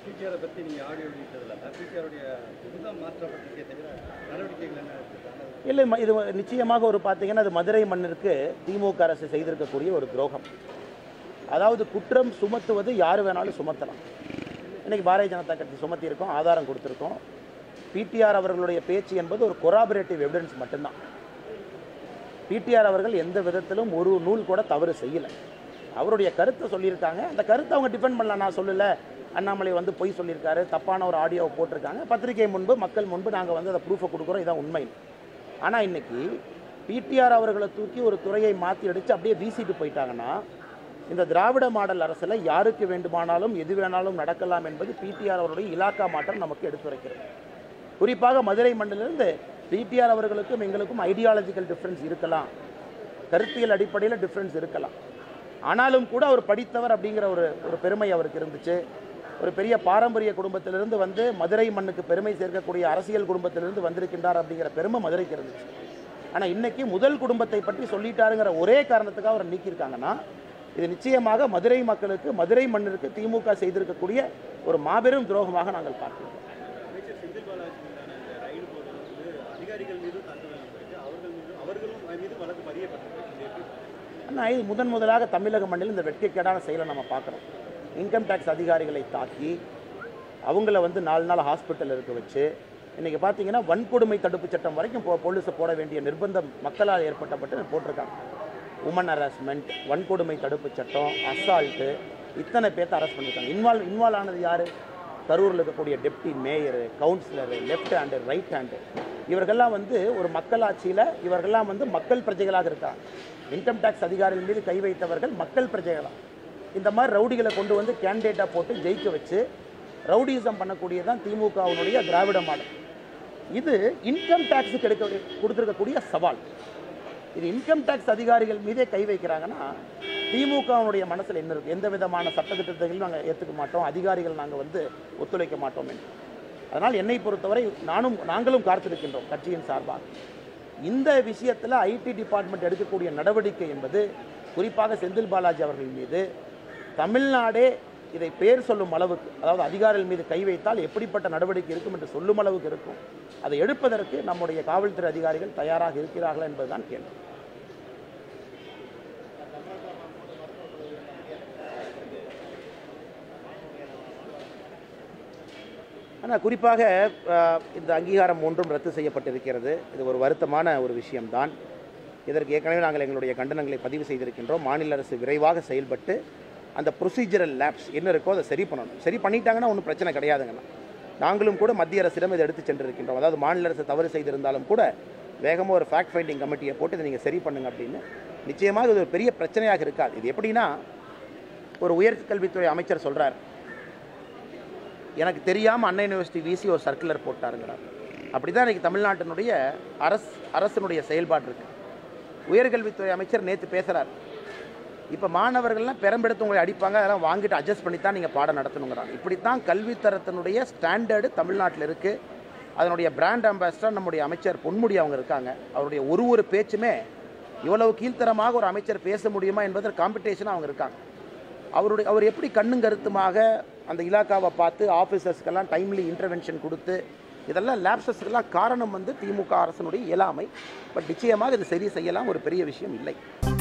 பிடிஆரை பற்றி நீங்கள் ஆடியோ வெளியிட்டதில்ல பிடிஆருடைய இதுதான் மாற்றப்பட்டிருக்கே தவிர நடவடிக்கைகள் என்ன இருக்குது இல்லை ம- இது நிச்சயமாக ஒரு பார்த்தீங்கன்னா அது மதுரை மண்ணிற்கு திமுக அரசு செய்திருக்கக்கூடிய ஒரு துரோகம் அதாவது குற்றம் சுமத்துவது யார் வேணாலும் சுமத்தலாம் இன்னைக்கு பாரதிய ஜனதா கட்சி சுமத்தி இருக்கோம் ஆதாரம் கொடுத்துருக்கோம் பிடிஆர் அவர்களுடைய பேச்சு என்பது ஒரு கொராபரேட்டிவ் எவிடன்ஸ் மட்டும்தான் பிடிஆர் அவர்கள் எந்த விதத்திலும் ஒரு நூல் கூட தவறு செய்யலை அவருடைய கருத்தை சொல்லியிருக்காங்க அந்த கருத்தை அவங்க டிஃபெண்ட் பண்ணல நான் சொல்லலை அண்ணாமலை வந்து பொய் சொல்லியிருக்காரு தப்பான ஒரு ஆடியோவை போட்டிருக்காங்க பத்திரிகை முன்பு மக்கள் முன்பு நாங்கள் வந்து அதை ப்ரூஃபை கொடுக்குறோம் இதான் உண்மை ஆனால் இன்னைக்கு பிடிஆர் அவர்களை தூக்கி ஒரு துறையை மாற்றி அடித்து அப்படியே வீசிட்டு போயிட்டாங்கன்னா இந்த திராவிட மாடல் அரசில் யாருக்கு வேண்டுமானாலும் எது வேணாலும் நடக்கலாம் என்பது பிடிஆர் அவருடைய இலாக்கா மாற்றம் நமக்கு எடுத்துரைக்கிறது குறிப்பாக மதுரை மண்டலிருந்து பிடிஆர் அவர்களுக்கும் எங்களுக்கும் ஐடியாலஜிக்கல் டிஃப்ரென்ஸ் இருக்கலாம் கருத்தியல் அடிப்படையில் டிஃப்ரென்ஸ் இருக்கலாம் ஆனாலும் கூட அவர் படித்தவர் அப்படிங்கிற ஒரு ஒரு பெருமை அவருக்கு இருந்துச்சு ஒரு பெரிய பாரம்பரிய குடும்பத்திலிருந்து வந்து மதுரை மண்ணுக்கு பெருமை சேர்க்கக்கூடிய அரசியல் குடும்பத்திலிருந்து வந்திருக்கின்றார் அப்படிங்கிற பெருமை மதுரைக்கு இருந்துச்சு ஆனால் இன்னைக்கு முதல் குடும்பத்தை பற்றி சொல்லிட்டாருங்கிற ஒரே காரணத்துக்காக அவர் நீக்கியிருக்காங்கன்னா இது நிச்சயமாக மதுரை மக்களுக்கு மதுரை மண்ணிற்கு திமுக செய்திருக்கக்கூடிய ஒரு மாபெரும் துரோகமாக நாங்கள் பார்க்கிறோம் அமைச்சர் செந்தில் பாலாஜி மீதான இந்த ரயில் போடுறது வந்து அதிகாரிகள் மீதும் தாக்குதல் நடந்திருக்கு அவர்கள் மீது அவர்களும் மீது வழக்கு பதியப்பட்டிருக்கு இது எப்படி ஆனால் இது முதன் முதலாக தமிழக மண்ணில் இந்த வெட்கக்கேடான செயலை நம்ம பார்க்குறோம் இன்கம் டேக்ஸ் அதிகாரிகளை தாக்கி அவங்கள வந்து நாலு நாள் ஹாஸ்பிட்டல் இருக்க வச்சு இன்றைக்கி பார்த்தீங்கன்னா வன்கொடுமை தடுப்பு சட்டம் வரைக்கும் போ போலீஸை போட வேண்டிய நிர்பந்தம் மக்களால் ஏற்பட்டப்பட்டு போட்டிருக்காங்க உமன் ஹராஸ்மெண்ட் வன்கொடுமை தடுப்பு சட்டம் அசால்ட்டு இத்தனை பேர்த்த அரெஸ்ட் பண்ணியிருக்காங்க இன்வால்வ் இன்வால்வ் ஆனது யார் கரூரில் இருக்கக்கூடிய deputy mayor councillor left hand right hand இவர்கள்லாம் வந்து ஒரு மக்களாட்சியில் இவர்கள்லாம் வந்து மக்கள் பிரஜைகளாக இருக்காங்க இன்கம் டேக்ஸ் அதிகாரிகள் மீது கை வைத்தவர்கள் மக்கள் பிரஜைகளாக இந்த மாதிரி ரவுடிகளை கொண்டு வந்து கேண்டிடேட்டாக போட்டு ஜெயிக்க வச்சு ரவுடிசம் பண்ணக்கூடியதான் திமுகவினுடைய திராவிட மாடல் இது இன்கம் டேக்ஸுக்கு எடுக்க கொடுத்துருக்கக்கூடிய சவால் இது இன்கம் டேக்ஸ் அதிகாரிகள் மீதே கை வைக்கிறாங்கன்னா திமுகவினுடைய மனசில் என்ன இருக்குது எந்த விதமான சட்டத்திட்டத்தையும் நாங்கள் ஏற்றுக்க மாட்டோம் அதிகாரிகள் நாங்கள் வந்து ஒத்துழைக்க மாட்டோம் என்று அதனால் என்னை பொறுத்தவரை நானும் நாங்களும் காத்திருக்கின்றோம் கட்சியின் சார்பாக இந்த விஷயத்தில் ஐடி டிபார்ட்மெண்ட் எடுக்கக்கூடிய நடவடிக்கை என்பது குறிப்பாக செந்தில் பாலாஜி அவர்கள் மீது தமிழ்நாடே இதை பேர் சொல்லும் அளவுக்கு அதாவது அதிகாரிகள் மீது கை வைத்தால் எப்படிப்பட்ட நடவடிக்கை இருக்கும் என்று சொல்லும் அளவுக்கு இருக்கும் அதை எடுப்பதற்கு நம்முடைய காவல்துறை அதிகாரிகள் தயாராக இருக்கிறார்களா என்பதுதான் கேள்வி ஆனால் குறிப்பாக அஹ், இந்த அங்கீகாரம் ஒன்றும் ரத்து செய்யப்பட்டிருக்கிறது இது ஒரு வருத்தமான ஒரு விஷயம்தான் இதற்கு ஏற்கனவே நாங்கள் எங்களுடைய கண்டனங்களை பதிவு செய்திருக்கின்றோம் மாநில அரசு விரைவாக செயல்பட்டு அந்த ப்ரொசீஜரல் லேப்ஸ் என்ன இருக்கோ அதை சரி பண்ணணும் சரி பண்ணிட்டாங்கன்னா ஒன்றும் பிரச்சனை கிடையாதுங்கண்ணா நாங்களும் கூட மத்திய அரசிடம் இதை எடுத்து சென்றிருக்கின்றோம் அதாவது மாநில அரசு தவறு செய்திருந்தாலும் கூட வேகமாக ஒரு ஃபேக்ட் ஃபைண்டிங் கமிட்டியை போட்டு இதை நீங்கள் சரி பண்ணுங்க அப்படின்னு நிச்சயமாக இது ஒரு பெரிய பிரச்சனையாக இருக்காது இது எப்படின்னா ஒரு உயர்கல்வித்துறை அமைச்சர் சொல்கிறார் எனக்கு தெரியாமல் அண்ணா யூனிவர்சிட்டி விசி ஒரு சர்க்குலர் போட்டாருங்கிறார் அப்படி தான் இன்றைக்கி தமிழ்நாட்டினுடைய அரசு அரசினுடைய செயல்பாடு இருக்குது உயர்கல்வித்துறை அமைச்சர் நேற்று பேசுகிறார் இப்போ மாணவர்கள்லாம் பெரம்பெடுத்து உங்களை அடிப்பாங்க அதெல்லாம் வாங்கிட்டு அட்ஜஸ்ட் பண்ணி தான் நீங்கள் பாடம் நடத்தணுங்கிறாங்க இப்படித்தான் கல்வித்தரத்தினுடைய ஸ்டாண்டர்டு தமிழ்நாட்டில் இருக்குது அதனுடைய பிராண்ட் அம்பாசிடர் நம்முடைய அமைச்சர் பொன்முடி அவங்க இருக்காங்க அவருடைய ஒரு ஒரு பேச்சுமே இவ்வளவு கீழ்த்தரமாக ஒரு அமைச்சர் பேச முடியுமா என்பதில் காம்படிஷனாக அவங்க இருக்காங்க அவருடைய அவர் எப்படி கண்ணும் கருத்துமாக அந்த இலாக்காவை பார்த்து ஆஃபீஸர்ஸ்க்கெல்லாம் டைம்லி இன்டர்வென்ஷன் கொடுத்து இதெல்லாம் லேப்சஸ்க்கெல்லாம் காரணம் வந்து திமுக அரசனுடைய இயலாமை பட் நிச்சயமாக இது சரி செய்யலாம் ஒரு பெரிய விஷயம் இல்லை